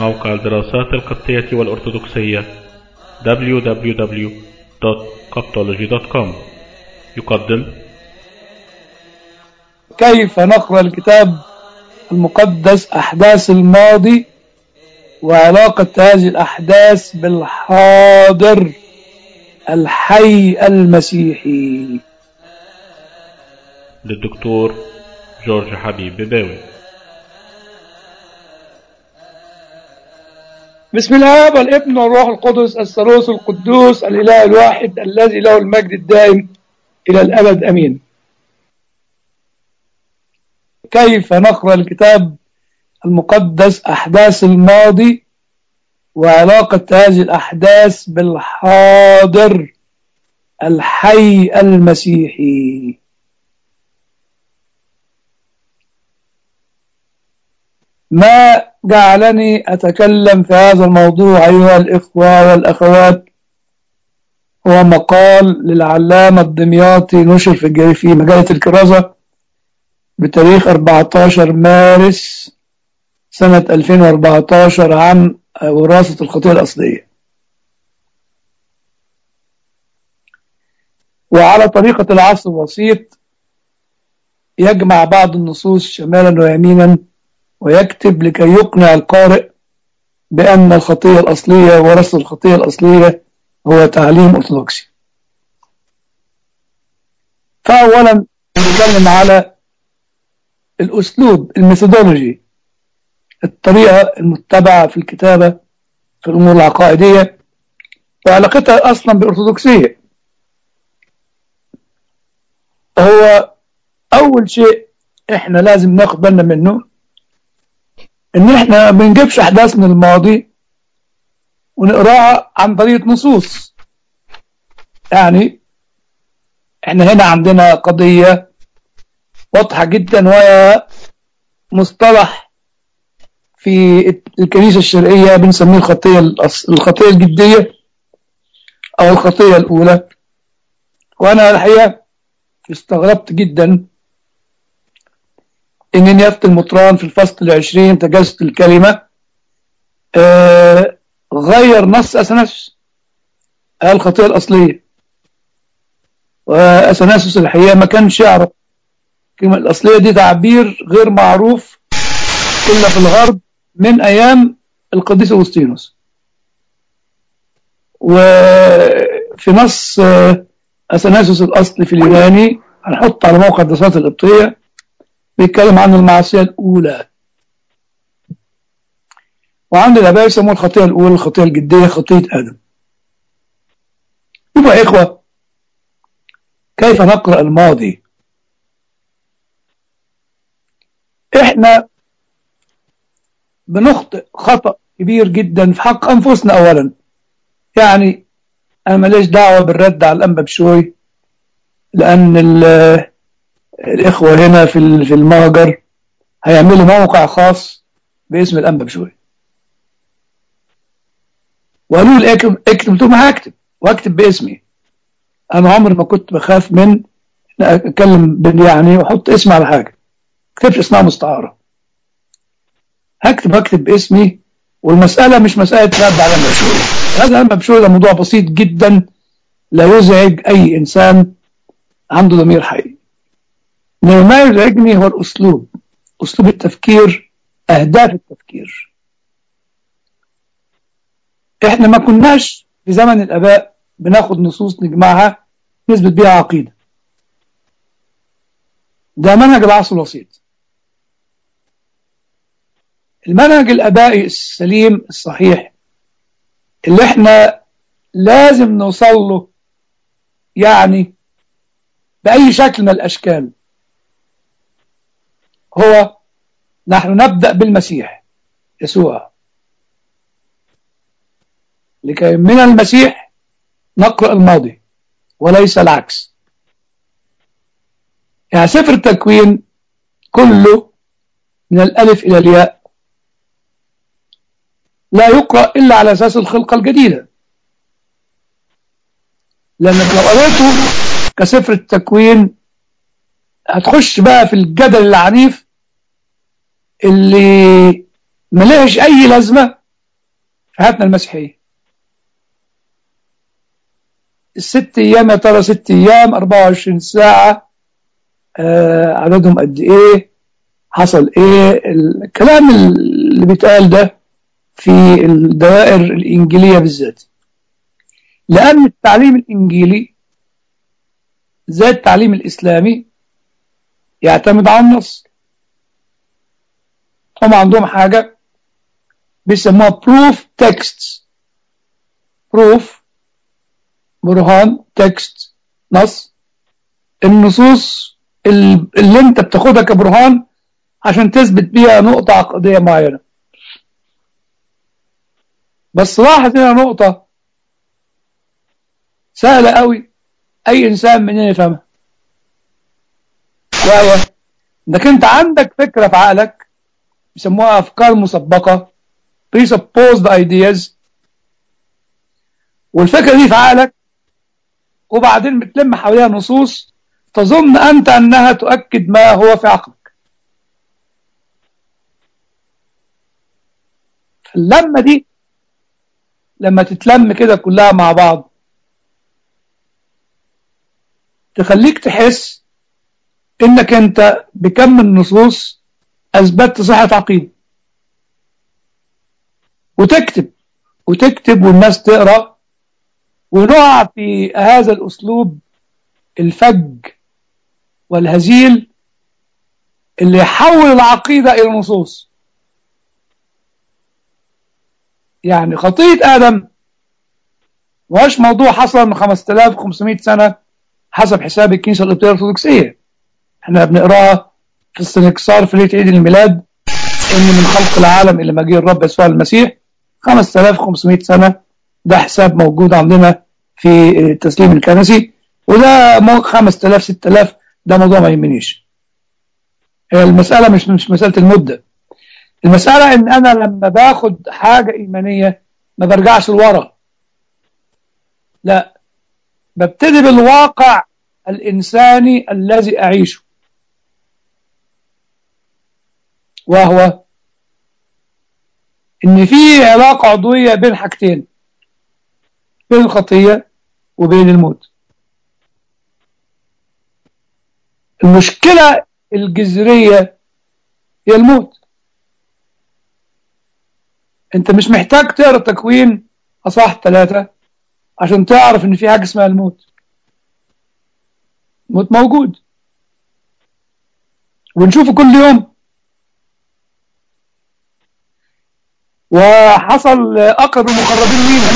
موقع الدراسات القبطية والأرثوذكسية www.coptology.com يقدم كيف نقرأ الكتاب المقدس أحداث الماضي وعلاقة هذه الأحداث بالحاضر الحي المسيحي للدكتور جورج حبيب بباوي بسم الله والابن والروح القدس الثالوث القدوس الإله الواحد الذي له المجد الدائم إلى الأبد أمين كيف نقرأ الكتاب المقدس أحداث الماضي وعلاقة هذه الأحداث بالحاضر الحي المسيحي ما جعلني أتكلم في هذا الموضوع أيها الإخوة والأخوات هو مقال للعلامة الدمياطي نشر في في مجلة الكرازة بتاريخ 14 مارس سنة 2014 عن وراثة الخطية الأصلية وعلى طريقة العصر الوسيط يجمع بعض النصوص شمالا ويمينا ويكتب لكي يقنع القارئ بأن الخطية الأصلية ورث الخطية الأصلية هو تعليم أرثوذكسي فأولا نتكلم على الأسلوب الميثودولوجي الطريقة المتبعة في الكتابة في الأمور العقائدية وعلاقتها أصلا بالأرثوذكسية هو أول شيء إحنا لازم ناخد بالنا منه إن إحنا ما بنجيبش أحداث من الماضي ونقراها عن طريقة نصوص يعني إحنا هنا عندنا قضية واضحة جدا وهي مصطلح في الكنيسة الشرقية بنسميه الخطية الخطية الجدية أو الخطية الأولى وأنا الحقيقة استغربت جدا إن نيافة المطران في الفصل العشرين تجاوزت الكلمة آه غير نص أثناسوس قال الخطية الأصلية وأثناسوس الحقيقة ما كانش يعرف الكلمة الأصلية دي تعبير غير معروف إلا في الغرب من أيام القديس أغسطينوس وفي نص أثناسوس الأصلي في اليوناني هنحط على موقع الدراسات القبطية بيتكلم عن المعصية الأولى وعند الآباء يسموها الخطية الأولى الخطية الجدية خطية آدم يبقى يا إخوة كيف نقرأ الماضي إحنا بنخطئ خطأ كبير جدا في حق أنفسنا أولا يعني أنا ماليش دعوة بالرد على الأنبا بشوي لأن الإخوة هنا في في المهجر هيعملوا موقع خاص باسم الأنبا بشوي وقالوا لي اكتب اكتب قلت لهم هكتب واكتب باسمي أنا عمري ما كنت بخاف من أتكلم يعني وأحط اسمي على حاجة ما اكتبش اسمها مستعارة هكتب هكتب باسمي والمسألة مش مسألة رد على المبشور هذا المبشور ده موضوع بسيط جدا لا يزعج أي إنسان عنده ضمير حي ما يزعجني هو الأسلوب أسلوب التفكير أهداف التفكير إحنا ما كناش في زمن الآباء بناخد نصوص نجمعها نثبت بيها عقيدة ده منهج العصر الوسيط المنهج الأبائي السليم الصحيح اللي احنا لازم نوصل له يعني بأي شكل من الأشكال هو نحن نبدأ بالمسيح يسوع لكي من المسيح نقرأ الماضي وليس العكس يعني سفر التكوين كله من الألف إلى الياء لا يقرأ إلا على أساس الخلقة الجديدة لأنك لو قريته كسفر التكوين هتخش بقى في الجدل العنيف اللي ملهش أي لازمة في حياتنا المسيحية الست أيام يا ترى ست أيام 24 ساعة آه عددهم قد إيه حصل إيه الكلام اللي بيتقال ده في الدوائر الإنجيلية بالذات لأن التعليم الإنجيلي زي التعليم الإسلامي يعتمد على النص هم عندهم حاجة بيسموها proof texts proof برهان تكست نص النصوص اللي انت بتاخدها كبرهان عشان تثبت بيها نقطة عقدية معينة بس لاحظ هنا نقطة سهلة قوي أي إنسان مننا يفهمها وهي إنك أنت عندك فكرة في عقلك بيسموها أفكار مسبقة presupposed ideas والفكرة دي في عقلك وبعدين بتلم حواليها نصوص تظن أنت أنها تؤكد ما هو في عقلك اللمة دي لما تتلم كده كلها مع بعض تخليك تحس انك انت بكم النصوص اثبتت صحة عقيدة وتكتب وتكتب والناس تقرأ ونقع في هذا الأسلوب الفج والهزيل اللي يحول العقيدة إلى نصوص يعني خطية آدم مش موضوع حصل من 5500 سنة حسب حساب الكنيسة القبطية الأرثوذكسية احنا بنقراها في السنكسار في ليلة عيد الميلاد إن من خلق العالم إلى مجيء الرب يسوع المسيح 5500 سنة ده حساب موجود عندنا في التسليم الكنسي وده 5000 6000 ده موضوع ما يهمنيش المسألة مش مش مسألة المدة المسألة إن أنا لما باخد حاجة إيمانية ما برجعش لورا لا ببتدي بالواقع الإنساني الذي أعيشه وهو إن في علاقة عضوية بين حاجتين بين الخطية وبين الموت المشكلة الجذرية هي الموت انت مش محتاج تقرا تكوين اصح ثلاثة عشان تعرف ان في حاجة اسمها الموت الموت موجود ونشوفه كل يوم وحصل اقرب المقربين لينا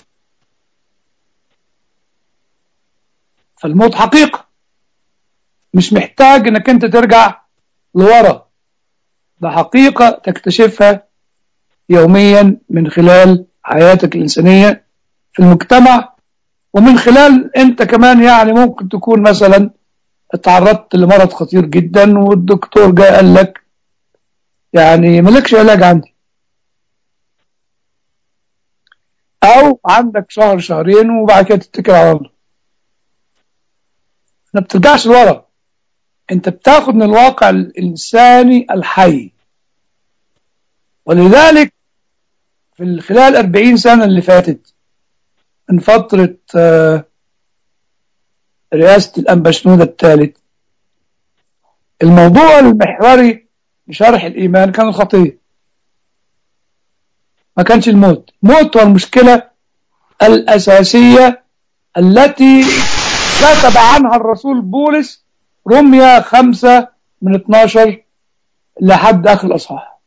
فالموت حقيقة مش محتاج انك انت ترجع لورا ده حقيقة تكتشفها يوميا من خلال حياتك الإنسانية في المجتمع ومن خلال انت كمان يعني ممكن تكون مثلا اتعرضت لمرض خطير جدا والدكتور جاء قال لك يعني ملكش علاج عندي او عندك شهر شهرين وبعد كده تتكل على الله ما بترجعش لورا انت بتاخد من الواقع الانساني الحي ولذلك في خلال 40 سنة اللي فاتت من فترة رئاسة الأنبا شنودة الثالث الموضوع المحوري لشرح الإيمان كان الخطية ما كانش الموت الموت هو المشكلة الأساسية التي كتب عنها الرسول بولس رمية خمسة من 12 لحد آخر الأصحاح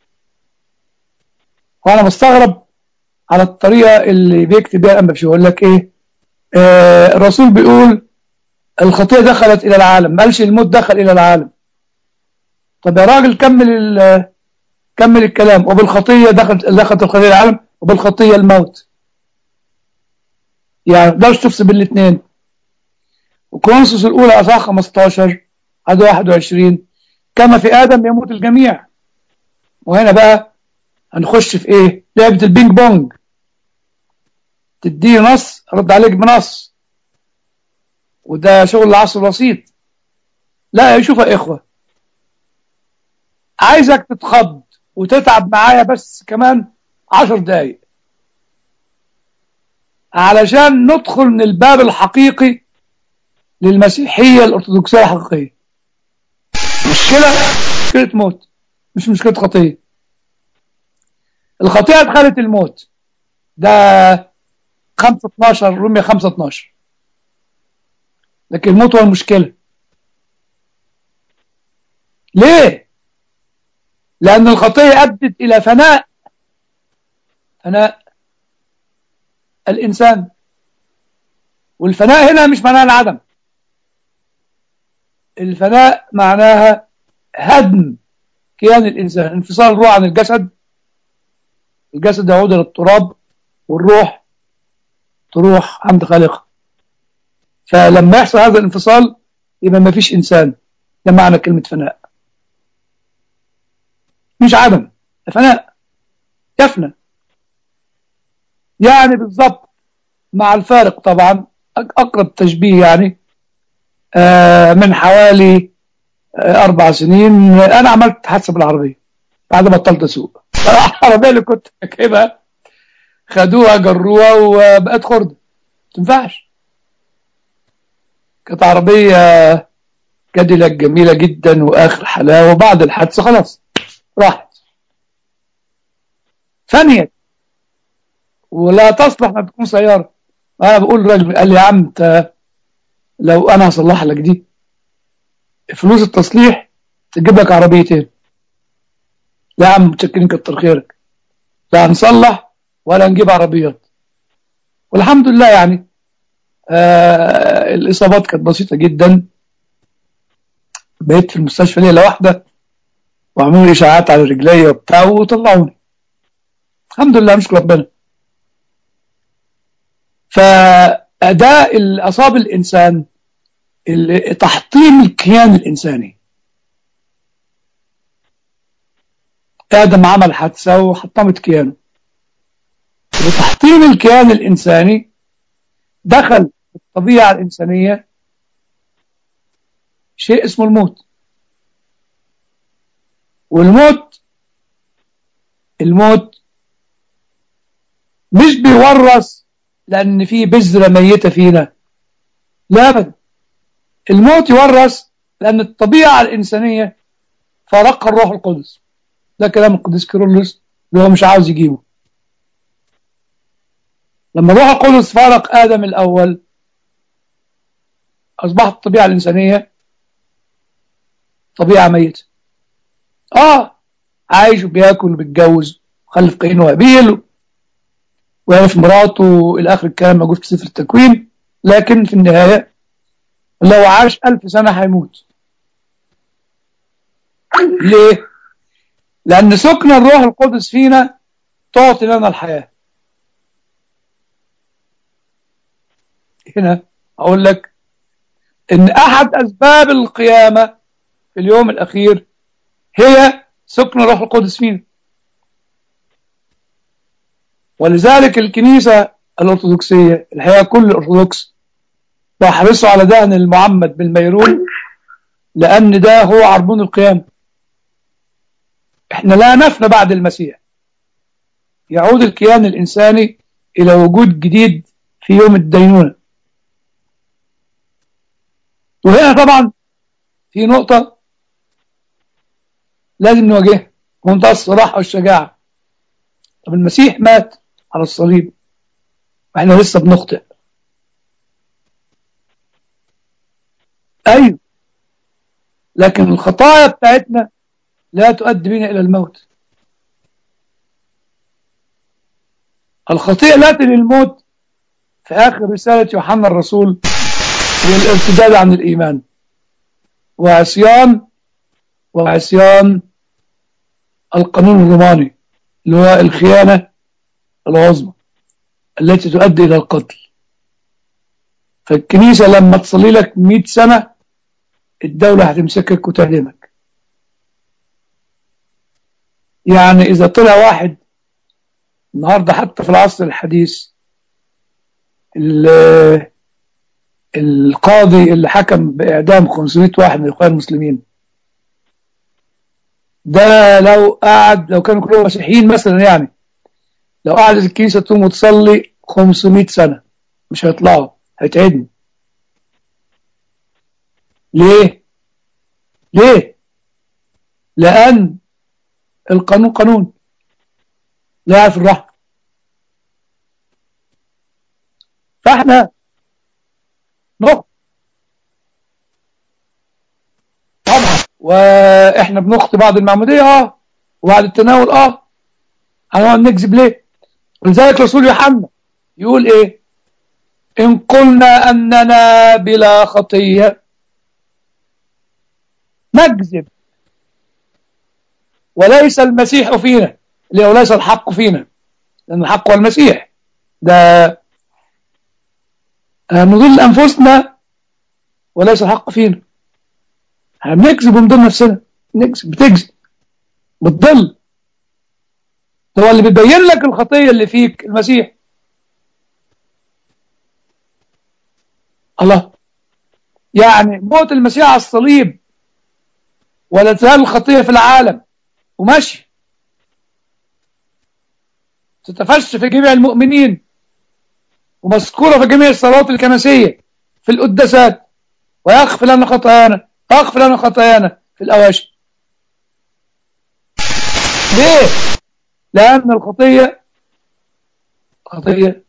وأنا مستغرب على الطريقة اللي بيكتب بيها الأنبا يقول لك إيه آه الرسول بيقول الخطية دخلت إلى العالم ما قالش الموت دخل إلى العالم طب يا راجل كمل كمل الكلام وبالخطية دخلت دخلت الخطية العالم وبالخطية الموت يعني تقدرش تفصل بين الاثنين وكورنثوس الأولى أصحاح 15 عدد 21 كما في آدم يموت الجميع وهنا بقى هنخش في إيه لعبة البينج بونج تديه نص رد عليك بنص وده شغل العصر الوسيط لا شوف يا إخوة عايزك تتخض وتتعب معايا بس كمان عشر دقايق علشان ندخل من الباب الحقيقي للمسيحية الأرثوذكسية الحقيقية مشكلة مشكلة موت مش مشكلة خطية الخطيئة دخلت الموت ده 5 12 رومية 5 12 لكن الموت هو المشكلة ليه؟ لأن الخطية أدت إلى فناء فناء الإنسان والفناء هنا مش معناها العدم الفناء معناها هدم كيان الإنسان انفصال الروح عن الجسد الجسد يعود إلى التراب والروح تروح عند خالقها فلما يحصل هذا الانفصال يبقى ما فيش إنسان ده معنى كلمة فناء مش عدم ده فناء يفنى يعني بالضبط مع الفارق طبعا أقرب تشبيه يعني آه من حوالي آه أربع سنين أنا عملت حادثة بالعربية بعد ما بطلت أسوق العربية اللي كنت راكبها خدوها جروها وبقت خردة ما تنفعش كانت عربية كاديلاك جميلة جدا وآخر حلاوة وبعد الحادثة خلاص راحت فنيت ولا تصلح ان تكون سيارة انا بقول الراجل قال لي يا عم انت لو انا هصلح لك دي فلوس التصليح تجيب لك عربيتين لا يا عم متشكرين كتر خيرك لا هنصلح ولا نجيب عربيات والحمد لله يعني آه الاصابات كانت بسيطه جدا بقيت في المستشفى ليله واحده وعملوا لي اشاعات على رجلي وبتاع وطلعوني الحمد لله نشكر ربنا فأداء اللي أصاب الإنسان اللي تحطيم الكيان الإنساني آدم عمل حادثة وحطمت كيانه وتحطيم الكيان الإنساني دخل في الطبيعة الإنسانية شيء اسمه الموت والموت الموت مش بيورث لأن في بذرة ميتة فينا لا أبدا الموت يورث لأن الطبيعة الإنسانية فرقها الروح القدس ده كلام القديس كيرلس اللي هو مش عاوز يجيبه لما الروح القدس فارق آدم الأول أصبحت الطبيعة الإنسانية طبيعة ميتة آه عايش وبياكل وبيتجوز وخلف قايين وهابيل ويعرف مراته إلى آخر الكلام موجود في سفر التكوين لكن في النهاية لو عاش ألف سنة هيموت ليه؟ لأن سكن الروح القدس فينا تعطي لنا الحياة هنا أقول لك إن أحد أسباب القيامة في اليوم الأخير هي سكن الروح القدس فينا ولذلك الكنيسة الأرثوذكسية الحقيقة كل الأرثوذكس بيحرصوا على دهن المعمد بالميرون لأن ده هو عربون القيامة احنا لا نفنى بعد المسيح يعود الكيان الإنساني إلى وجود جديد في يوم الدينونة وهنا طبعا في نقطة لازم نواجهها منتهى الصراحة والشجاعة طب المسيح مات على الصليب واحنا لسه بنخطئ ايوه لكن الخطايا بتاعتنا لا تؤدي بنا الى الموت الخطيئة لا للموت في آخر رسالة يوحنا الرسول هي الارتداد عن الإيمان وعصيان وعصيان القانون الروماني اللي هو الخيانة العظمى التي تؤدي إلى القتل فالكنيسة لما تصلي لك 100 سنة الدولة هتمسكك وتهدمك يعني إذا طلع واحد النهاردة حتى في العصر الحديث القاضي اللي حكم بإعدام 500 واحد من الإخوان المسلمين ده لو قعد لو كانوا كلهم مسيحيين مثلا يعني لو قعدت الكنيسة تقوم وتصلي 500 سنة مش هيطلعوا هيتعدموا ليه ليه لأن القانون قانون لا يعرف الرحمة فاحنا نخ طبعا واحنا بنخطي بعض المعمودية اه وبعد التناول اه هنقعد نكذب ليه ولذلك رسول يوحنا يقول ايه ان قلنا اننا بلا خطية نكذب وليس المسيح فينا اللي هو ليس الحق فينا لأن الحق هو المسيح ده نضل أنفسنا وليس الحق فينا احنا بنكذب ونضل نفسنا نكذب بتكذب بتضل هو اللي بيبين لك الخطية اللي فيك المسيح الله يعني موت المسيح على الصليب ولا تزال الخطية في العالم وماشي تتفش في جميع المؤمنين ومذكورة في جميع الصلوات الكنسية في القداسات ويغفر لنا خطايانا يغفر لنا خطايانا في الأواشي ليه؟ لأن الخطية خطية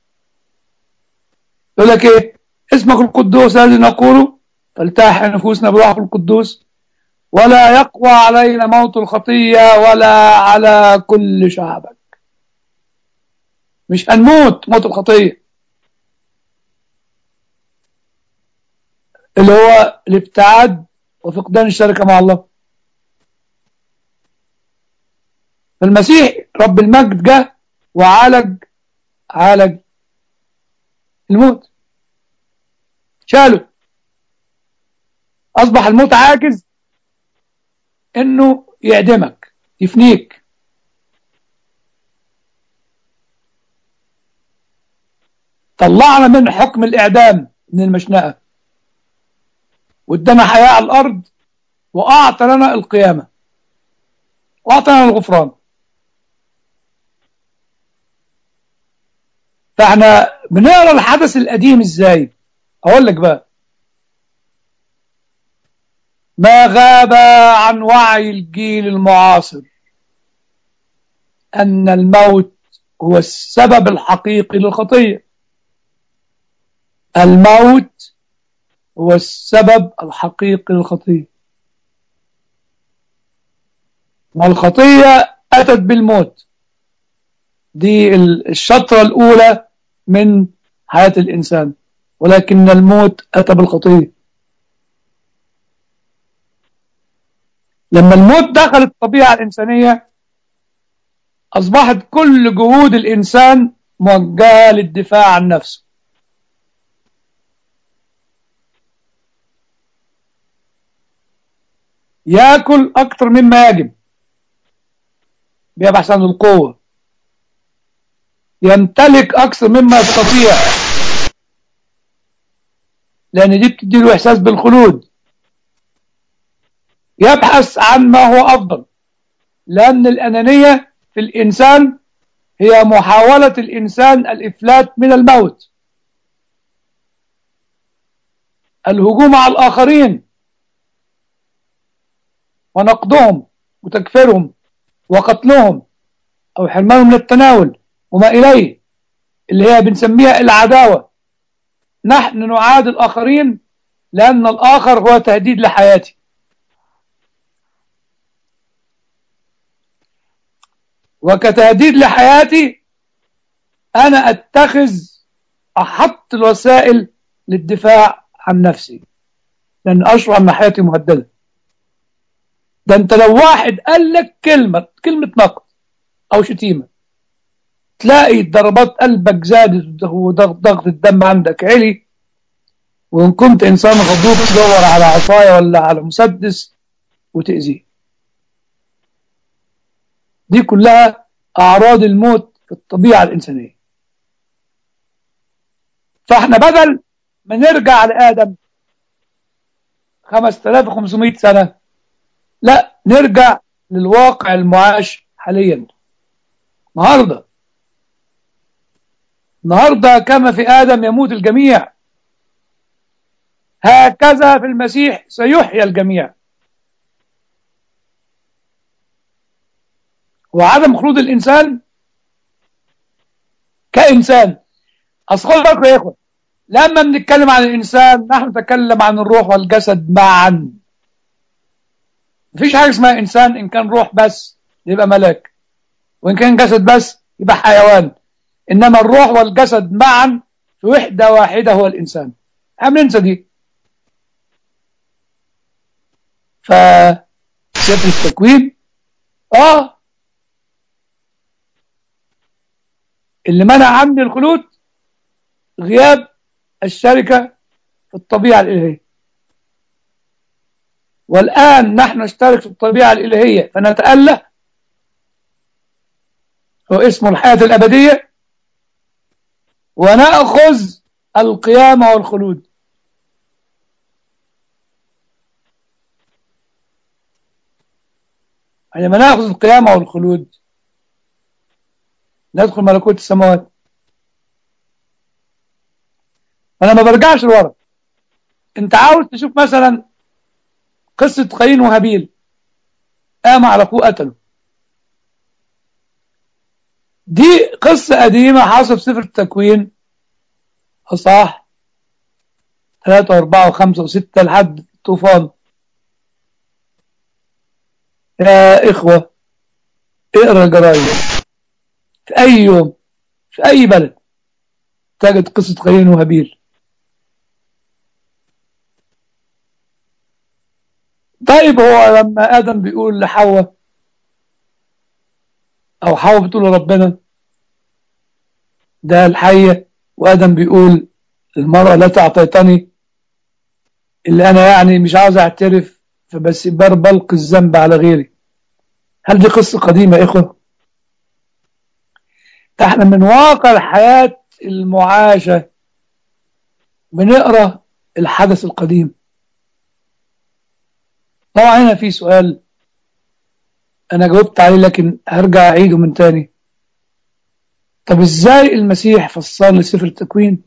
يقول لك إيه؟ اسمك القدوس الذي نقوله فلتاح نفوسنا بروح القدوس ولا يقوى علينا موت الخطية ولا على كل شعبك مش هنموت موت الخطية اللي هو الابتعاد وفقدان الشركة مع الله فالمسيح رب المجد جه وعالج عالج الموت شاله أصبح الموت عاجز إنه يعدمك يفنيك طلعنا من حكم الإعدام من المشنقة وادانا حياة على الأرض وأعطى لنا القيامة وأعطى لنا الغفران فاحنا بنقرا الحدث القديم ازاي اقول لك بقى ما غاب عن وعي الجيل المعاصر ان الموت هو السبب الحقيقي للخطيه الموت هو السبب الحقيقي للخطيه والخطيه اتت بالموت دي الشطره الاولى من حياة الإنسان ولكن الموت أتى بالخطية لما الموت دخل الطبيعة الإنسانية أصبحت كل جهود الإنسان موجهة للدفاع عن نفسه ياكل أكثر مما يجب بيبحث عن القوة يمتلك أكثر مما يستطيع لأن دي بتديله إحساس بالخلود يبحث عن ما هو أفضل لأن الأنانية في الإنسان هي محاولة الإنسان الإفلات من الموت الهجوم على الآخرين ونقدهم وتكفيرهم وقتلهم أو حرمانهم من التناول وما إليه اللي هي بنسميها العداوة نحن نعاد الآخرين لأن الآخر هو تهديد لحياتي وكتهديد لحياتي أنا أتخذ أحط الوسائل للدفاع عن نفسي لأن أشعر أن حياتي مهددة ده أنت لو واحد قال لك كلمة كلمة نقد أو شتيمة تلاقي ضربات قلبك زادت وضغط الدم عندك عالي وإن كنت إنسان غضوب تدور على عصاية ولا على مسدس وتأذيه دي كلها أعراض الموت في الطبيعة الإنسانية فإحنا بدل ما نرجع لآدم 5500 سنة لا نرجع للواقع المعاش حاليا النهارده النهاردة كما في آدم يموت الجميع هكذا في المسيح سيحيى الجميع وعدم خلود الإنسان كإنسان أصل بالكم يا إخوة لما بنتكلم عن الإنسان نحن نتكلم عن الروح والجسد معا مفيش حاجة اسمها إنسان إن كان روح بس يبقى ملاك وإن كان جسد بس يبقى حيوان إنما الروح والجسد معا في وحدة واحدة هو الإنسان احنا بننسى دي ف سفر التكوين اه اللي منع عني الخلود غياب الشركة في الطبيعة الإلهية والآن نحن نشترك في الطبيعة الإلهية فنتأله هو اسمه الحياة الأبدية ونأخذ القيامة والخلود عندما نأخذ القيامة والخلود ندخل ملكوت السماوات أنا ما برجعش لورا أنت عاوز تشوف مثلا قصة قايين وهابيل قام على أخوه قتله دي قصة قديمة حصل في سفر التكوين أصح ثلاثة وأربعة وخمسة وستة لحد الطوفان يا إخوة اقرأ الجرايد في أي يوم في أي بلد تجد قصة قايين وهابيل طيب هو لما آدم بيقول لحواء أو حواء بتقول لربنا ده الحية وآدم بيقول المرأة لا تعطيتني اللي أنا يعني مش عاوز أعترف فبس بلقي الذنب على غيري هل دي قصة قديمة يا إخوة احنا من واقع الحياة المعاشة بنقرأ الحدث القديم طبعا هنا في سؤال أنا جاوبت عليه لكن هرجع أعيده من تاني طب إزاي المسيح فسر لي سفر التكوين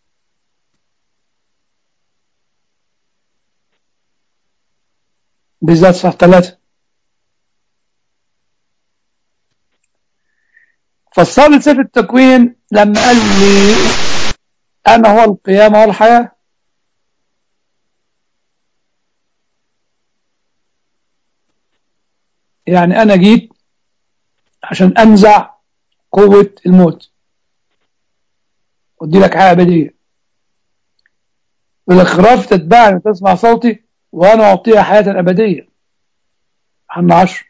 بالذات صح ثلاثة فسر لي سفر التكوين لما قال لي أنا هو القيامة والحياة يعني أنا جيت عشان أنزع قوة الموت ودي لك حياة أبدية والخراف تتبعني وتسمع صوتي وأنا أعطيها حياة أبدية عن عشر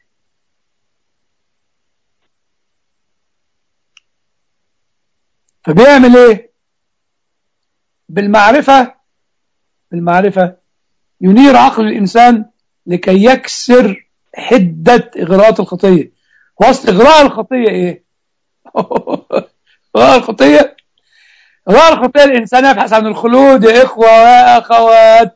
فبيعمل ايه بالمعرفة بالمعرفة ينير عقل الإنسان لكي يكسر حدة إغراءات الخطية وأصل إغراء الخطية إيه إغراء الخطية إغراء الخطية الإنسان يبحث عن الخلود يا إخوة ويا أخوات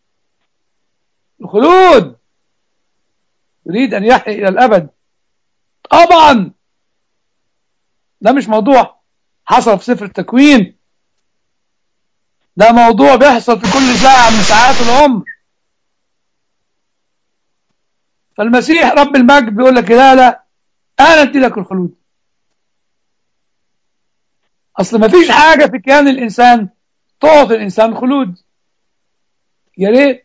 الخلود يريد أن يحيي إلى الأبد طبعا ده مش موضوع حصل في سفر التكوين ده موضوع بيحصل في كل ساعة من ساعات العمر فالمسيح رب المجد بيقول لك لا لا انا ادي لك الخلود اصل ما فيش حاجه في كيان الانسان تعطي الانسان خلود يا ريت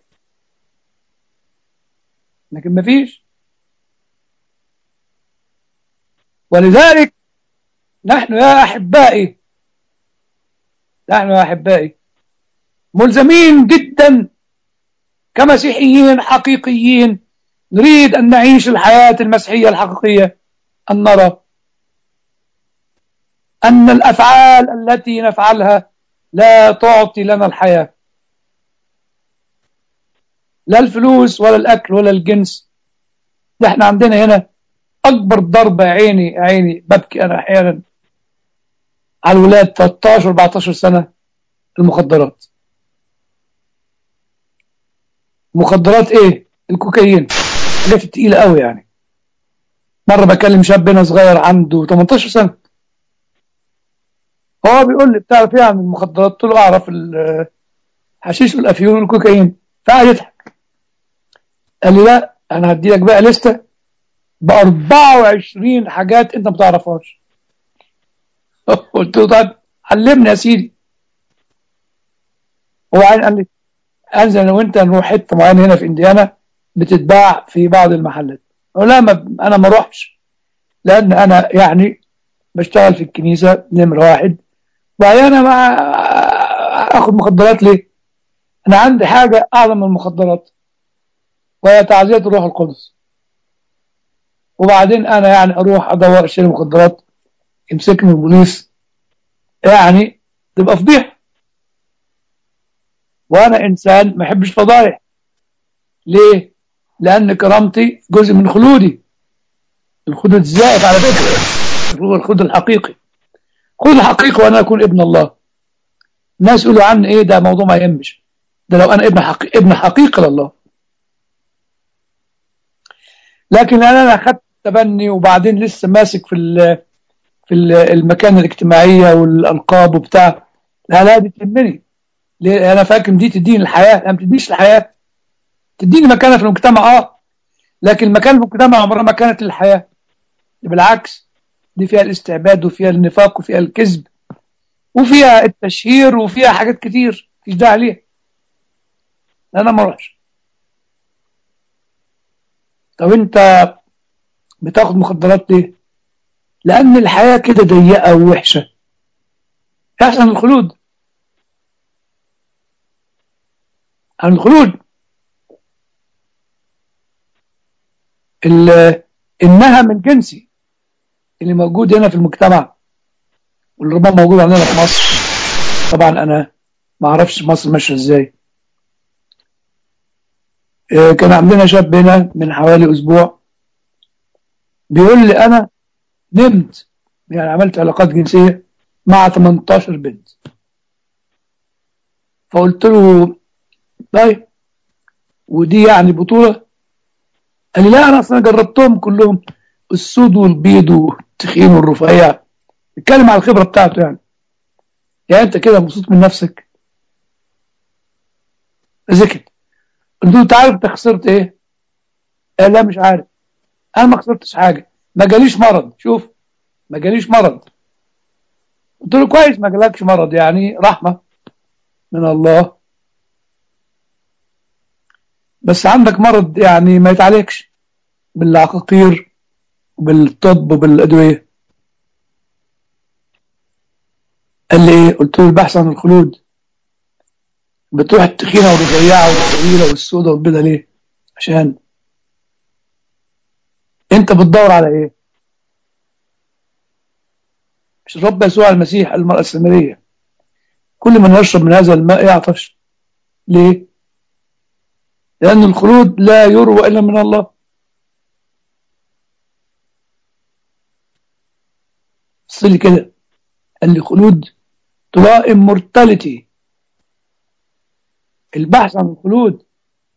لكن ما فيش ولذلك نحن يا احبائي نحن يا احبائي ملزمين جدا كمسيحيين حقيقيين نريد أن نعيش الحياة المسيحية الحقيقية أن نرى أن الأفعال التي نفعلها لا تعطي لنا الحياة لا الفلوس ولا الأكل ولا الجنس ده احنا عندنا هنا أكبر ضربة عيني عيني ببكي أنا أحيانا على الولاد 13 14 سنة المخدرات مخدرات ايه الكوكايين الحاجات التقيلة قوي يعني مرة بكلم شاب هنا صغير عنده 18 سنة فهو بيقول لي بتعرف ايه عن المخدرات قلت له اعرف الحشيش والافيون والكوكايين فقعد يضحك قال لي لا انا هدي لك بقى لسته ب 24 حاجات انت ما تعرفهاش قلت له طيب علمني يا سيدي وبعدين قال لي انزل انا وانت نروح حته معينه هنا في انديانا بتتباع في بعض المحلات لا ما انا ما اروحش لان انا يعني بشتغل في الكنيسه نمره واحد وبعدين انا ما اخد مخدرات ليه؟ انا عندي حاجه اعظم من المخدرات وهي تعزيه الروح القدس وبعدين انا يعني اروح ادور اشتري مخدرات يمسكني البوليس يعني تبقى فضيحه وانا انسان ما احبش فضايح ليه لان كرامتي جزء من خلودي الخلود الزائف على فكره هو الخلود الحقيقي خلود الحقيقي وانا اكون ابن الله الناس يقولوا عني ايه ده موضوع ما يهمش ده لو انا ابن حقيقي ابن حقيقي لله لكن انا اخذت تبني وبعدين لسه ماسك في في المكان الاجتماعيه والالقاب وبتاع لا لا دي تهمني ليه انا فاكر دي تديني الحياه لا ما تديش الحياه تديني مكانه في المجتمع اه لكن مكان المجتمع عمرها ما كانت للحياه بالعكس دي فيها الاستعباد وفيها النفاق وفيها الكذب وفيها التشهير وفيها حاجات كتير مفيش داعي ليها انا ما اروحش طب انت بتاخد مخدرات ليه لان الحياه كده ضيقه ووحشه احسن الخلود عن الخلود انها من جنسي اللي موجود هنا في المجتمع واللي ربما موجود عندنا في مصر طبعا انا ما اعرفش مصر ماشيه ازاي كان عندنا شاب هنا من حوالي اسبوع بيقول لي انا نمت يعني عملت علاقات جنسيه مع 18 بنت فقلت له طيب ودي يعني بطوله قال لي لا انا اصلا جربتهم كلهم السود والبيض والتخين والرفيع اتكلم على الخبره بتاعته يعني يعني انت كده مبسوط من نفسك سكت قلت له انت عارف انت خسرت ايه؟ قال لا مش عارف انا ما خسرتش حاجه ما جاليش مرض شوف ما جاليش مرض قلت له كويس ما جالكش مرض يعني رحمه من الله بس عندك مرض يعني ما يتعالجش بالعقاقير وبالطب وبالادويه قال لي ايه قلت له البحث عن الخلود بتروح التخينه والرفيعه والطويله والسوداء والبيضاء ليه عشان انت بتدور على ايه مش الرب يسوع المسيح المرأة السامرية كل من يشرب من هذا الماء يعطش ليه لأن الخلود لا يروى إلا من الله صلي كده قال لي خلود تلائم مورتاليتي البحث عن الخلود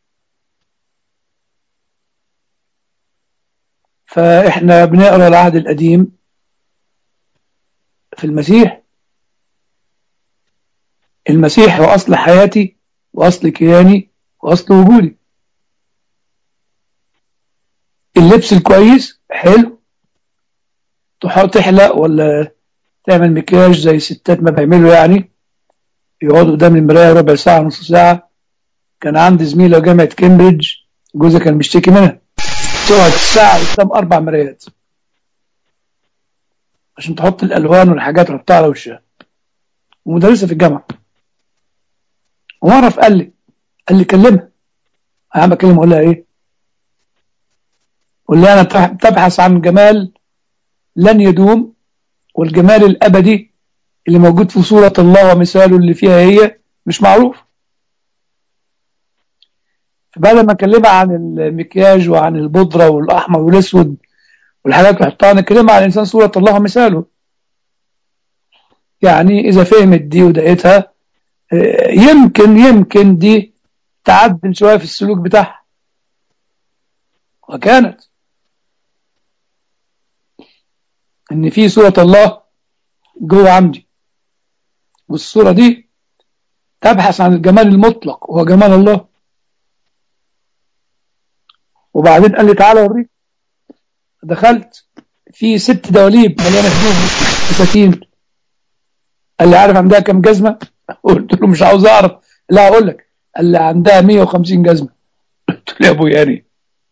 فإحنا بنقرأ العهد القديم في المسيح المسيح هو أصل حياتي وأصل كياني وأصل وجودي اللبس الكويس حلو تحط تحلق ولا تعمل مكياج زي الستات ما بيعملوا يعني يقعدوا قدام المراية ربع ساعة نص ساعة كان عندي زميلة جامعة كامبريدج جوزها كان بيشتكي منها تقعد ساعة قدام أربع مرايات عشان تحط الألوان والحاجات تحطها على وشها ومدرسة في الجامعة ومرة قال لي قال لي كلمها أنا بكلمها أقول لها إيه؟ قول لها أنا تبحث عن جمال لن يدوم والجمال الأبدي اللي موجود في صورة الله ومثاله اللي فيها هي مش معروف فبدل ما اكلمها عن المكياج وعن البودره والاحمر والاسود والحاجات اللي حطها نكلمها عن الانسان صوره الله ومثاله يعني اذا فهمت دي ودقتها يمكن يمكن دي تعدل شويه في السلوك بتاعها وكانت ان في صوره الله جوه عمدي والصورة دي تبحث عن الجمال المطلق وهو جمال الله وبعدين قال لي تعالى اوريك دخلت في ست دواليب مليانه هدوم فساتين قال لي عارف عندها كام جزمه؟ قلت له مش عاوز اعرف لا اقول لك قال لي عندها 150 جزمه قلت له يا ابو يعني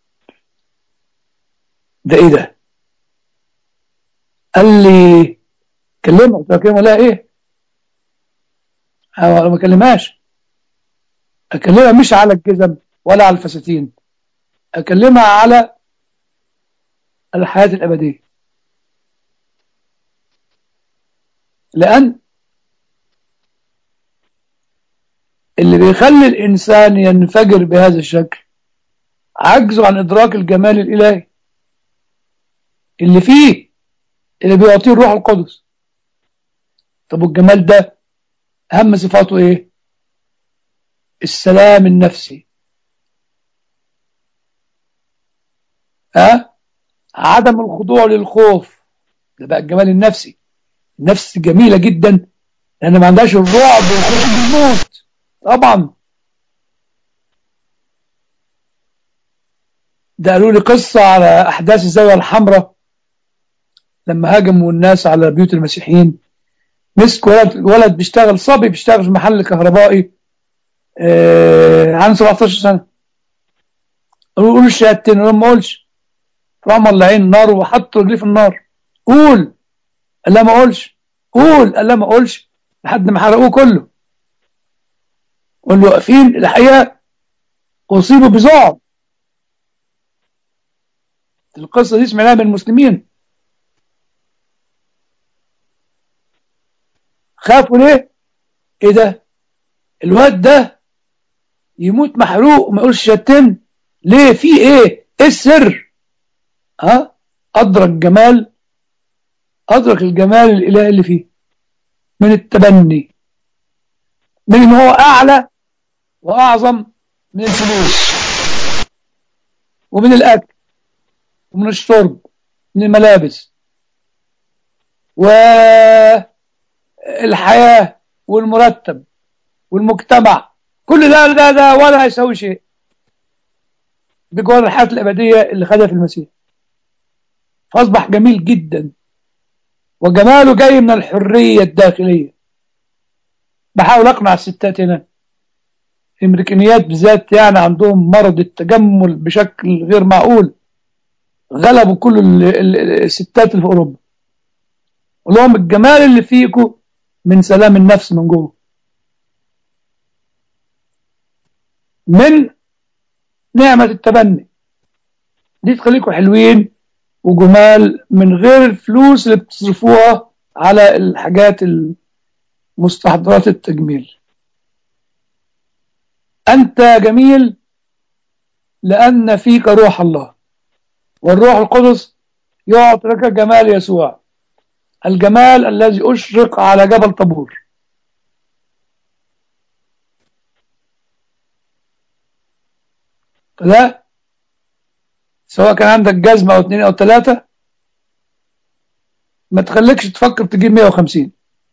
ده ايه ده؟ قال لي كلمها قلت له كلمها لا ايه؟ انا ما اكلمهاش اكلمها مش على الجزم ولا على الفساتين اكلمها على الحياه الابديه لان اللي بيخلي الانسان ينفجر بهذا الشكل عجزه عن ادراك الجمال الالهي اللي فيه اللي بيعطيه الروح القدس طب والجمال ده اهم صفاته ايه السلام النفسي ها عدم الخضوع للخوف ده بقى الجمال النفسي النفس جميلة جدا لأن ما عندهاش الرعب والخوف من الموت طبعا ده قالوا لي قصة على أحداث الزاوية الحمراء لما هاجموا الناس على بيوت المسيحيين مسك ولد ولد بيشتغل صبي بيشتغل في محل كهربائي آه عنده 17 سنة قالوا قولوا الشهادتين قالوا ما اقولش راح مولعين النار وحط رجليه في النار قول قال لا ما اقولش قول قال لا ما اقولش لحد ما حرقوه كله قال له واقفين الحقيقه اصيبوا بذعر القصه دي سمعناها من المسلمين خافوا ليه ايه ده الواد ده يموت محروق وما يقولش شتم ليه في ايه ايه السر ها ادرك جمال ادرك الجمال الالهي اللي فيه من التبني من ان هو اعلى واعظم من الفلوس ومن الاكل ومن الشرب من الملابس والحياه والمرتب والمجتمع كل ده ده ده ولا هيساوي شيء بجوار الحياه الابديه اللي خدها في المسيح فاصبح جميل جدا وجماله جاي من الحريه الداخليه بحاول اقنع الستات هنا الامريكانيات بالذات يعني عندهم مرض التجمل بشكل غير معقول غلبوا كل الستات اللي في اوروبا لهم الجمال اللي فيكم من سلام النفس من جوه من نعمة التبني دي تخليكم حلوين وجمال من غير الفلوس اللي بتصرفوها على الحاجات مستحضرات التجميل أنت جميل لأن فيك روح الله والروح القدس يعطي لك جمال يسوع الجمال الذي أشرق على جبل طابور لا سواء كان عندك جزمة أو اتنين أو تلاتة ما تخليكش تفكر تجيب 150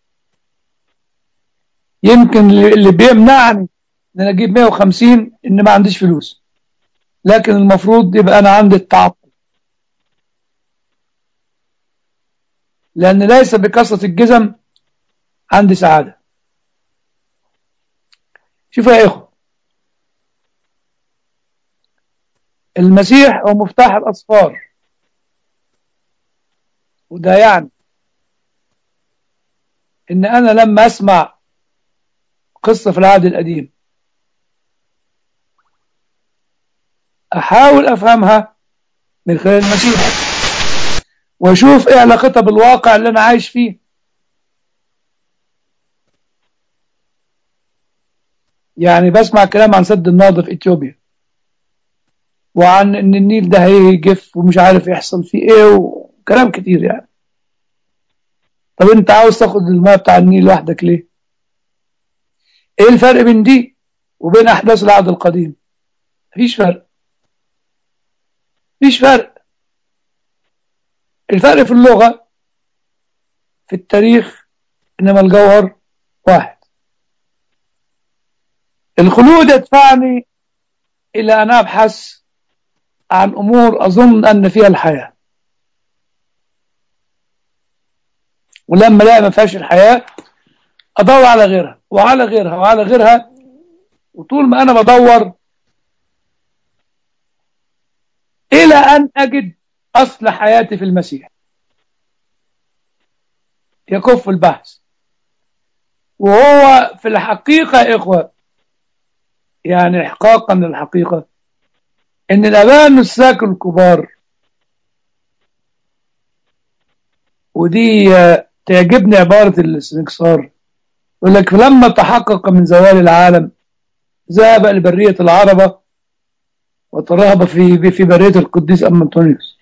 يمكن اللي بيمنعني ان انا اجيب 150 ان ما عنديش فلوس لكن المفروض يبقى انا عندي التعطل لان ليس بكثرة الجزم عندي سعادة شوفوا يا اخوة المسيح هو مفتاح الاصفار وده يعني ان انا لما اسمع قصة في العهد القديم أحاول أفهمها من خلال المسيح وأشوف إيه علاقتها بالواقع اللي أنا عايش فيه يعني بسمع كلام عن سد النهضة في إثيوبيا وعن إن النيل ده هيجف ومش عارف يحصل فيه إيه وكلام كتير يعني طب أنت عاوز تاخد الماء بتاع النيل لوحدك ليه؟ ايه الفرق بين دي وبين احداث العهد القديم مفيش فرق مفيش فرق الفرق في اللغة في التاريخ انما الجوهر واحد الخلود يدفعني إلى أن أبحث عن أمور أظن أن فيها الحياة ولما لا ما فيهاش الحياة أدور على غيرها وعلى غيرها وعلى غيرها وطول ما أنا بدور إلى أن أجد أصل حياتي في المسيح يكف البحث وهو في الحقيقة يا إخوة يعني إحقاقا للحقيقة إن الآباء النساك الكبار ودي تعجبني عبارة السنكسار يقول لك فلما تحقق من زوال العالم ذهب لبرية العربة وترهب في في برية القديس أم أنطونيوس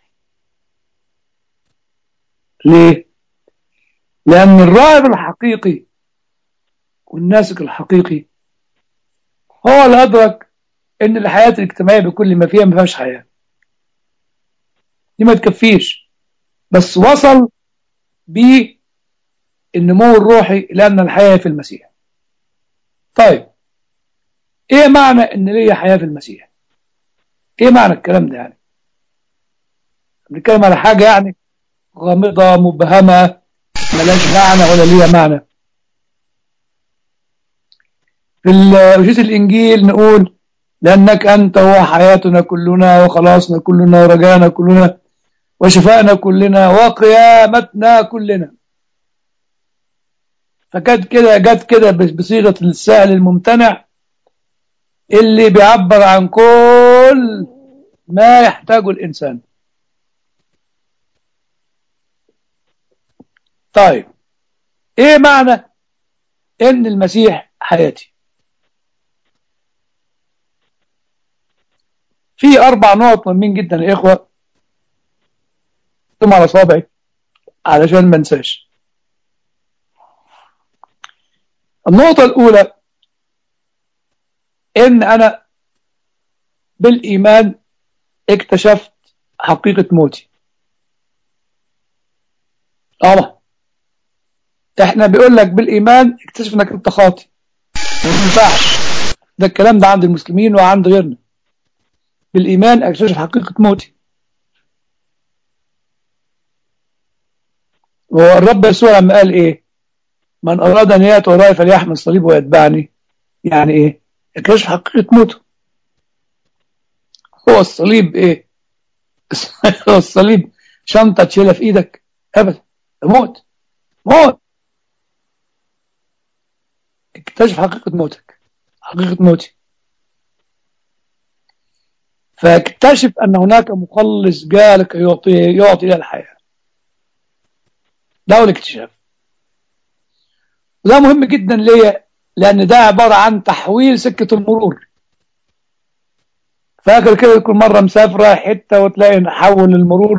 ليه؟ لأن الراهب الحقيقي والناسك الحقيقي هو اللي أدرك إن الحياة الاجتماعية بكل ما فيها ما فيهاش حياة دي ما تكفيش بس وصل بالنمو الروحي لأن الحياة في المسيح طيب إيه معنى إن ليا حياة في المسيح إيه معنى الكلام ده يعني بنتكلم على حاجة يعني غامضة مبهمة ملاش معنى ولا ليها معنى في وجيت الإنجيل نقول لأنك أنت هو حياتنا كلنا وخلاصنا كلنا ورجانا كلنا وشفائنا كلنا وقيامتنا كلنا فكانت كده جت كده بصيغة السهل الممتنع اللي بيعبر عن كل ما يحتاجه الإنسان طيب ايه معنى ان المسيح حياتي في اربع نقط مهمين جدا يا اخوه على صابعي علشان ما انساش النقطة الأولى إن أنا بالإيمان اكتشفت حقيقة موتي طبعا احنا بيقول لك بالإيمان اكتشف انك انت خاطي ما ينفعش ده الكلام ده عند المسلمين وعند غيرنا بالإيمان اكتشف حقيقة موتي والرب يسوع لما قال ايه من أراد أن يأتي وراي فليحمل صليبه ويتبعني يعني ايه اكتشف حقيقة موته هو الصليب ايه هو الصليب شنطة تشيلها في ايدك ابدا موت موت اكتشف حقيقة موتك حقيقة موتي فاكتشف أن هناك مخلص جالك يعطي يعطي إلى الحياة ده هو الاكتشاف وده مهم جدا ليا لأن ده عبارة عن تحويل سكة المرور فاكر كده يكون مرة مسافرة حتة وتلاقي نحول المرور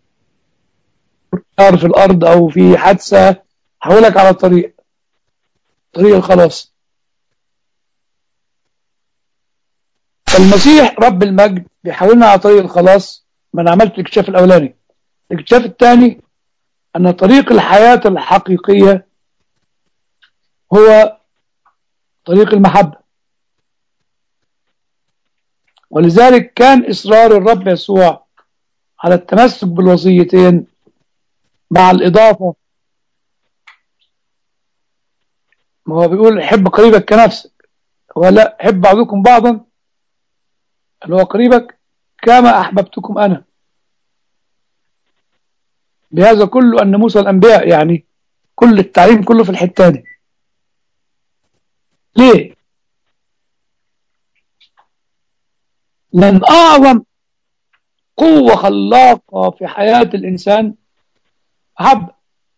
في الأرض أو في حادثة حولك على الطريق طريق الخلاص فالمسيح رب المجد بيحاولنا على طريق الخلاص ما انا عملت الاكتشاف الاولاني الاكتشاف الثاني ان طريق الحياة الحقيقية هو طريق المحبة ولذلك كان إصرار الرب يسوع على التمسك بالوصيتين مع الإضافة ما هو بيقول حب قريبك كنفسك هو لا حب بعضكم بعضا اللي هو قريبك كما أحببتكم أنا بهذا كله أن موسى الأنبياء يعني كل التعليم كله في الحتة دي ليه لأن أعظم قوة خلاقة في حياة الإنسان حب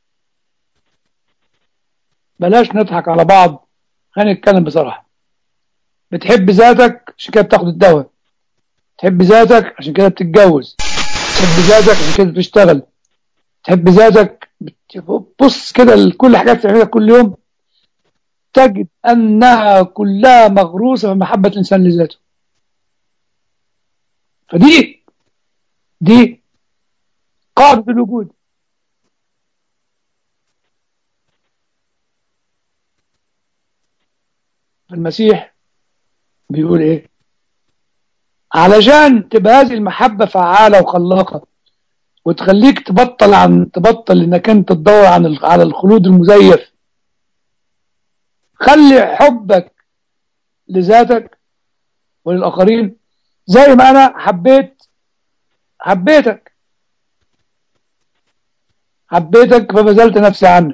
بلاش نضحك على بعض خلينا نتكلم بصراحة بتحب ذاتك عشان كده بتاخد الدواء تحب ذاتك عشان كده بتتجوز تحب ذاتك عشان كده بتشتغل تحب ذاتك بص كده لكل حاجات بتعملها كل يوم تجد أنها كلها مغروسة في محبة الإنسان لذاته فدي دي قاعدة الوجود في المسيح بيقول ايه علشان تبقى هذه المحبة فعالة وخلاقة وتخليك تبطل عن تبطل انك انت تدور عن ال- على الخلود المزيف خلي حبك لذاتك وللآخرين زي ما أنا حبيت حبيتك حبيتك فبذلت نفسي عنك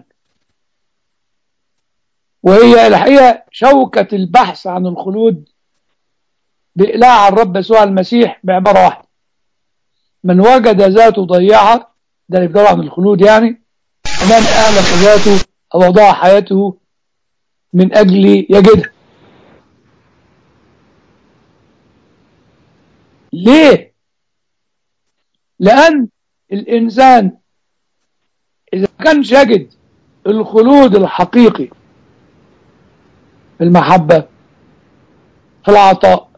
وهي الحقيقة شوكة البحث عن الخلود بإقلاع الرب يسوع المسيح بعبارة واحدة من وجد ذاته ضيعها ده اللي بيدور عن الخلود يعني ومن أهلك ذاته أو أضاع حياته من أجل يجدها ليه؟ لأن الإنسان إذا كانش يجد الخلود الحقيقي في المحبة في العطاء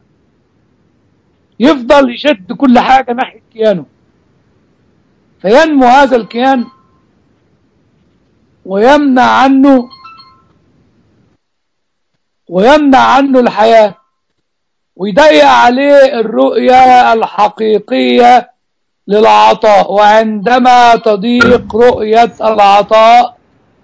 يفضل يشد كل حاجة ناحية كيانه فينمو هذا الكيان ويمنع عنه ويمنع عنه الحياة ويضيق عليه الرؤية الحقيقية للعطاء وعندما تضيق رؤية العطاء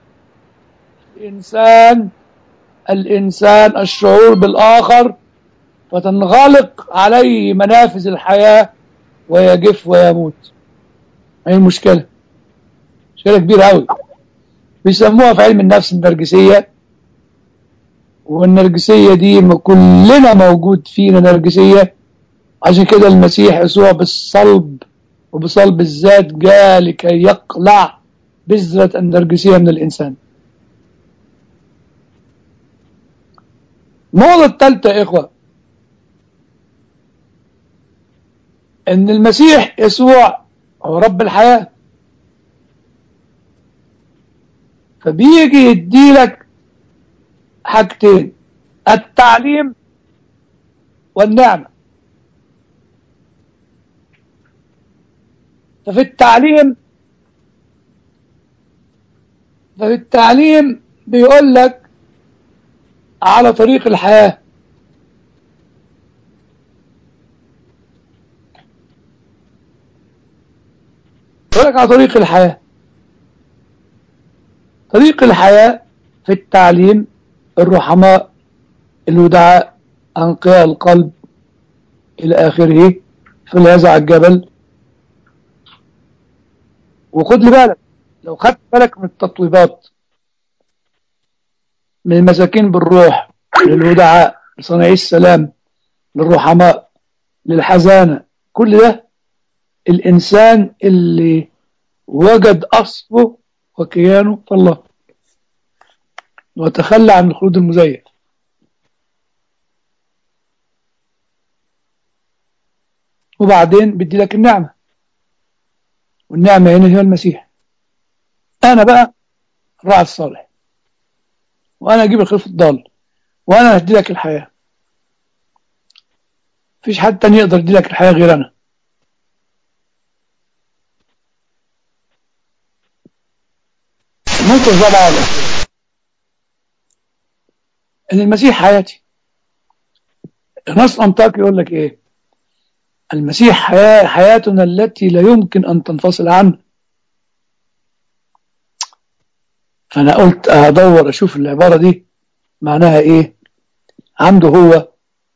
الإنسان الإنسان الشعور بالآخر فتنغلق عليه منافذ الحياة ويجف ويموت هي المشكلة مشكلة كبيرة أوي بيسموها في علم النفس النرجسية والنرجسية دي ما كلنا موجود فينا نرجسية عشان كده المسيح يسوع بالصلب وبصلب الذات جاء لكي يقلع بذرة النرجسية من الإنسان النقطة الثالثة يا إخوة إن المسيح يسوع هو رب الحياة فبيجي يديلك حاجتين التعليم والنعمة ففي التعليم ففي التعليم بيقول لك على طريق الحياة يقول لك على طريق الحياة طريق الحياة في التعليم الرحماء الودعاء أنقياء القلب إلى آخره في اليزع الجبل وخد لي بالك لو خدت بالك من التطويبات من المساكين بالروح للودعاء لصناعي السلام للرحماء للحزانة كل ده الإنسان اللي وجد أصله وكيانه في الله وتخلى عن الخلود المزيف وبعدين بدي لك النعمة والنعمة هنا هي المسيح أنا بقى الراعي الصالح وأنا أجيب الخلف الضال وأنا هدي لك الحياة مفيش حد تاني يقدر يدي لك الحياة غير أنا النقطة الرابعة والأخيرة إن المسيح حياتي نص أنطاكي يقول لك إيه المسيح حياة حياتنا التي لا يمكن أن تنفصل عنه فأنا قلت أدور أشوف العبارة دي معناها إيه عنده هو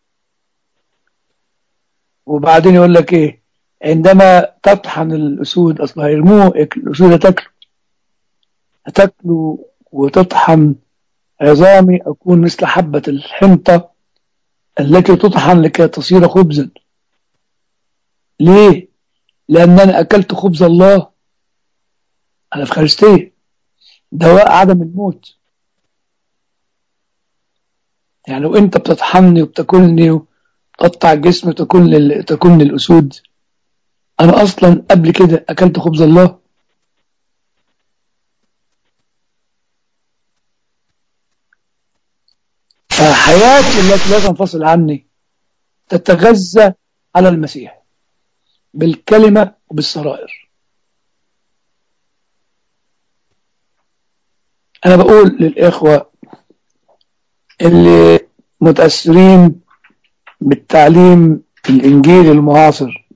وبعدين يقول لك إيه عندما تطحن الأسود أصلا هيرموه الأسود هتاكله هتاكله وتطحن عظامي أكون مثل حبة الحنطة التي تطحن لكي تصير خبزا ليه؟ لأن أنا أكلت خبز الله على الأفخارستية دواء عدم الموت يعني لو أنت بتطحني وبتاكلني وتقطع جسمي وتكون لل... تكون للأسود أنا أصلا قبل كده أكلت خبز الله فحياتي التي لا تنفصل عني تتغذى على المسيح بالكلمة وبالسرائر أنا بقول للإخوة اللي متأثرين بالتعليم الإنجيلي المعاصر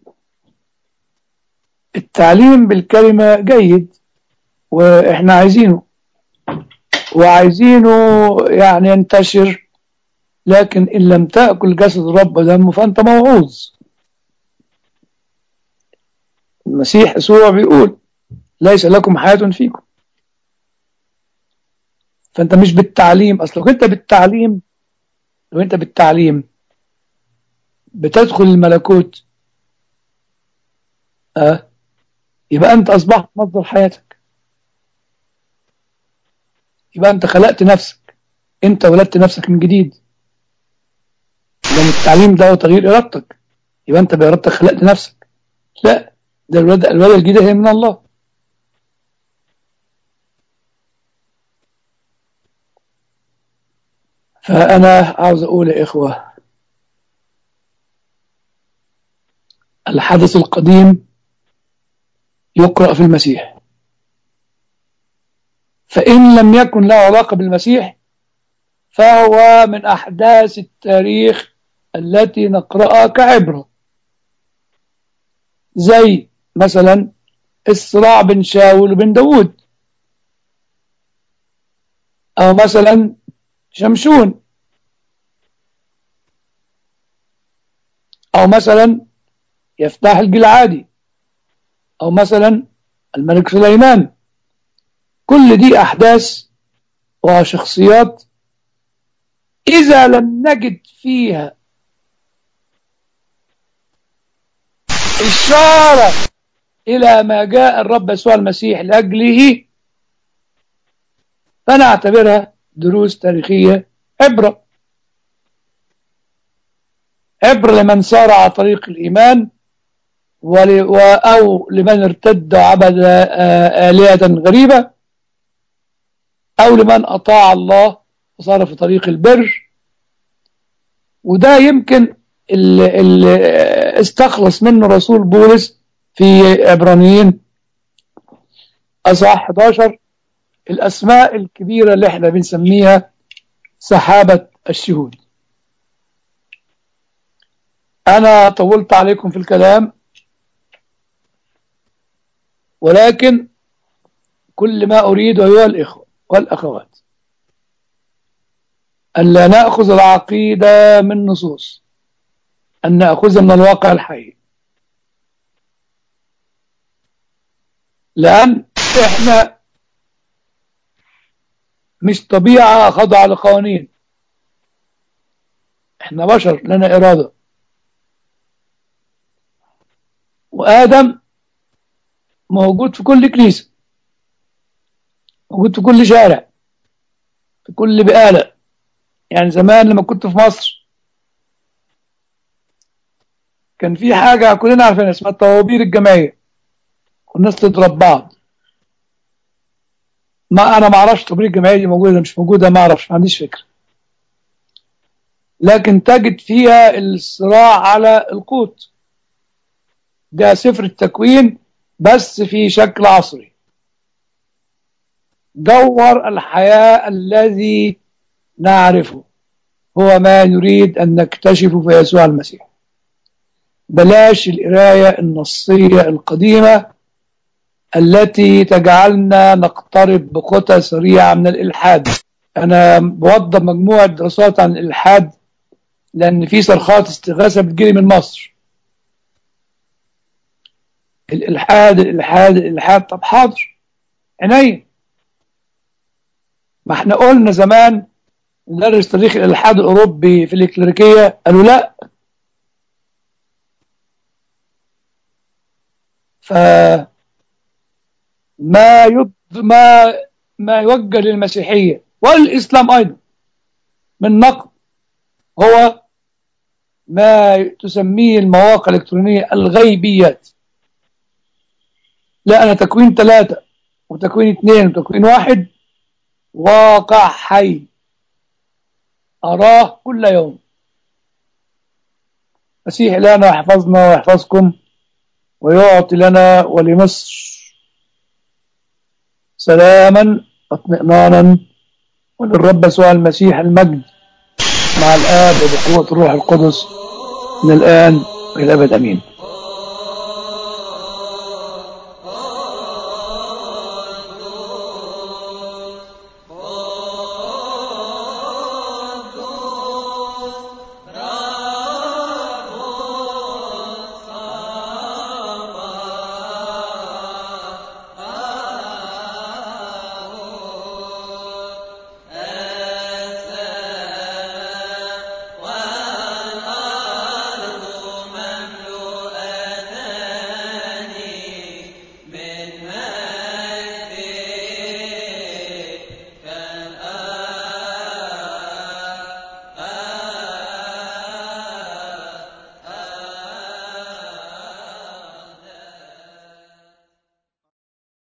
التعليم بالكلمة جيد وإحنا عايزينه وعايزينه يعني ينتشر لكن إن لم تأكل جسد الرب ودمه فأنت موعوظ المسيح يسوع بيقول ليس لكم حياة فيكم فأنت مش بالتعليم أصل لو أنت بالتعليم لو أنت بالتعليم بتدخل الملكوت أه يبقى أنت أصبحت مصدر حياتك يبقى أنت خلقت نفسك أنت ولدت نفسك من جديد لأن التعليم ده هو تغيير إرادتك يبقى أنت بإرادتك خلقت نفسك لا ده الولادة الولادة الجديدة هي من الله فأنا عاوز أقول يا إخوة الحدث القديم يقرأ في المسيح فإن لم يكن له علاقة بالمسيح فهو من أحداث التاريخ التي نقرأها كعبرة زي مثلا الصراع بين شاول وبين داود أو مثلا شمشون أو مثلا يفتح الجلعادي أو مثلا الملك سليمان كل دي أحداث وشخصيات إذا لم نجد فيها إشارة إلى ما جاء الرب يسوع المسيح لأجله فنعتبرها دروس تاريخية عبرة عبرة لمن سار على طريق الإيمان ول... أو لمن ارتد وعبد آلهة غريبة أو لمن أطاع الله وصار في طريق البر وده يمكن اللي استخلص منه رسول بولس في عبرانيين أصحاح 11 الأسماء الكبيرة اللي احنا بنسميها سحابة الشهود أنا طولت عليكم في الكلام ولكن كل ما أريد أيها الإخوة والأخوات أن لا نأخذ العقيدة من نصوص أن نأخذها من الواقع الحي لأن إحنا مش طبيعة خاضعة لقوانين إحنا بشر لنا إرادة وآدم موجود في كل كنيسة موجود في كل شارع في كل بقالة يعني زمان لما كنت في مصر كان في حاجة كلنا عارفينها اسمها الطوابير الجماعية والناس تضرب بعض ما انا ما اعرفش الطوابير الجماعية دي موجودة مش موجودة ما اعرفش ما عنديش فكرة لكن تجد فيها الصراع على القوت ده سفر التكوين بس في شكل عصري جوهر الحياة الذي نعرفه هو ما نريد أن نكتشفه في يسوع المسيح بلاش القراية النصية القديمة التي تجعلنا نقترب بخطى سريعة من الإلحاد أنا بوضب مجموعة دراسات عن الإلحاد لأن في صرخات استغاثة بتجيلي من مصر الإلحاد الإلحاد الإلحاد طب حاضر عينيا ما احنا قلنا زمان ندرس تاريخ الإلحاد الأوروبي في الإكليريكية قالوا لا ف ما يض ما ما يوجه للمسيحية والإسلام أيضا من نقد هو ما تسميه المواقع الإلكترونية الغيبيات لا أنا تكوين ثلاثة وتكوين اثنين وتكوين واحد واقع حي أراه كل يوم مسيح لنا يحفظنا ويحفظكم ويعطي لنا ولمصر سلاما واطمئنانا وللرب يسوع المسيح المجد مع الآب وبقوة الروح القدس من الآن وإلى الأبد أمين